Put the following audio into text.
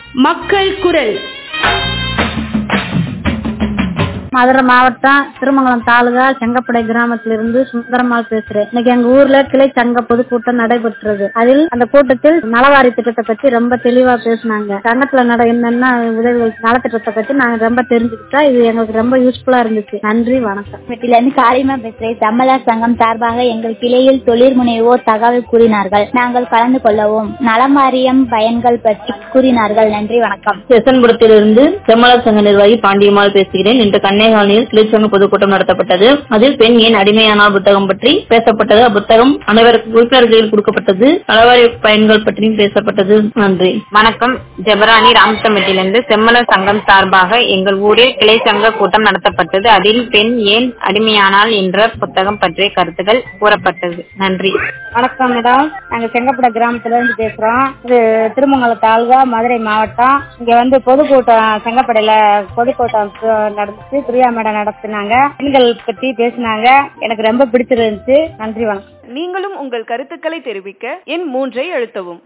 மக்கள் குரல் மதுரை மாவட்டம் திருமங்கலம் தாலுகா செங்கப்படை கிராமத்திலிருந்து சுந்தரம்மாள் பேசுறேன் இன்னைக்கு எங்க ஊர்ல கிளை சங்க பொதுக்கூட்டம் நடைபெற்றது அதில் அந்த கூட்டத்தில் நலவாரி திட்டத்தை பத்தி ரொம்ப தெளிவா பேசினாங்க சங்கத்துல நட என்னென்ன உதவிகள் நலத்திட்டத்தை பத்தி நாங்க ரொம்ப தெரிஞ்சுக்கிட்டா இது எங்களுக்கு ரொம்ப யூஸ்ஃபுல்லா இருந்துச்சு நன்றி வணக்கம் வீட்டில இருந்து காளிமா பேசுறேன் தமிழர் சங்கம் சார்பாக எங்கள் கிளையில் தொழில் முனைவோர் தகவல் கூறினார்கள் நாங்கள் கலந்து கொள்ளவும் நலம் வாரியம் பயன்கள் பற்றி கூறினார்கள் நன்றி வணக்கம் செசன்புரத்திலிருந்து செம்மலர் சங்க நிர்வாகி பாண்டியம்மாள் பேசுகிறேன் இன்று கண்ணேகாலில் கிளிச்சங்க பொதுக்கூட்டம் நடத்தப்பட்டது அதில் பெண் ஏன் அடிமையானால் புத்தகம் பற்றி பேசப்பட்டது அப்புத்தகம் அனைவருக்கும் உறுப்பினர்களில் கொடுக்கப்பட்டது நலவாரி பயன்கள் பற்றியும் பேசப்பட்டது நன்றி வணக்கம் ஜெபராணி ராமத்தம்பட்டியிலிருந்து செம்மலர் சங்கம் சார்பாக எங்கள் ஊரில் கிளை சங்க கூட்டம் நடத்தப்பட்டது அதில் பெண் ஏன் அடிமையானால் என்ற புத்தகம் பற்றிய கருத்துக்கள் கூறப்பட்டது நன்றி வணக்கம் மேடம் நாங்க செங்கப்பட கிராமத்துல இருந்து பேசுறோம் இது திருமங்கலம் தாலுகா மதுரை மாவட்டம் இங்க வந்து பொதுக்கூட்டம் செங்கப்படையில பொதுக்கூட்டம் நடந்துச்சு பிரியா மேடம் நடத்தினாங்க பெண்கள் பத்தி பேசினாங்க எனக்கு ரொம்ப பிடிச்சிருந்துச்சு நன்றி வணக்கம் நீங்களும் உங்கள் கருத்துக்களை தெரிவிக்க எண் மூன்றை அழுத்தவும்